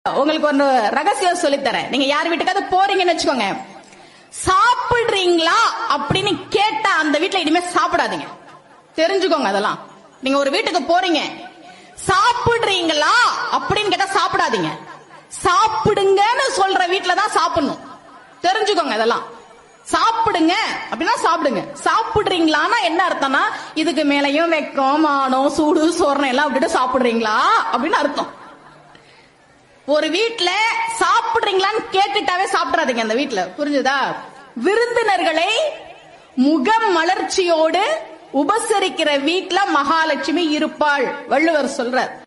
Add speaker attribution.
Speaker 1: உங்களுக்கு ஒரு ரகசியம் சொல்லித்தரேன் நீங்க யார் வீட்டுக்காவது போறீங்கன்னு வச்சுக்கோங்க சாப்பிடுறீங்களா அப்படின்னு கேட்டா அந்த வீட்ல இனிமே சாப்பிடாதீங்க தெரிஞ்சுக்கோங்க அதெல்லாம் நீங்க ஒரு வீட்டுக்கு போறீங்க சாப்பிடுறீங்களா அப்படின்னு கேட்டா சாப்பிடாதீங்க சாப்பிடுங்கன்னு சொல்ற வீட்ல தான் சாப்பிடணும் தெரிஞ்சுக்கோங்க இதெல்லாம் சாப்பிடுங்க அப்படின்னா சாப்பிடுங்க சாப்பிடுறீங்களான்னா என்ன அர்த்தம்னா இதுக்கு மேலையும் வெக்கம் மானம் சூடு சோரணம் எல்லாம் விட்டுட்டு சாப்பிடுறீங்களா அப்படின்னு அர்த்தம் ஒரு வீட்ல சாப்பிடுறீங்களான்னு கேட்டுட்டாவே சாப்பிடாதீங்க அந்த வீட்ல புரிஞ்சுதா விருந்தினர்களை முகம் மலர்ச்சியோடு உபசரிக்கிற வீட்ல மகாலட்சுமி இருப்பாள் வள்ளுவர் சொல்றார்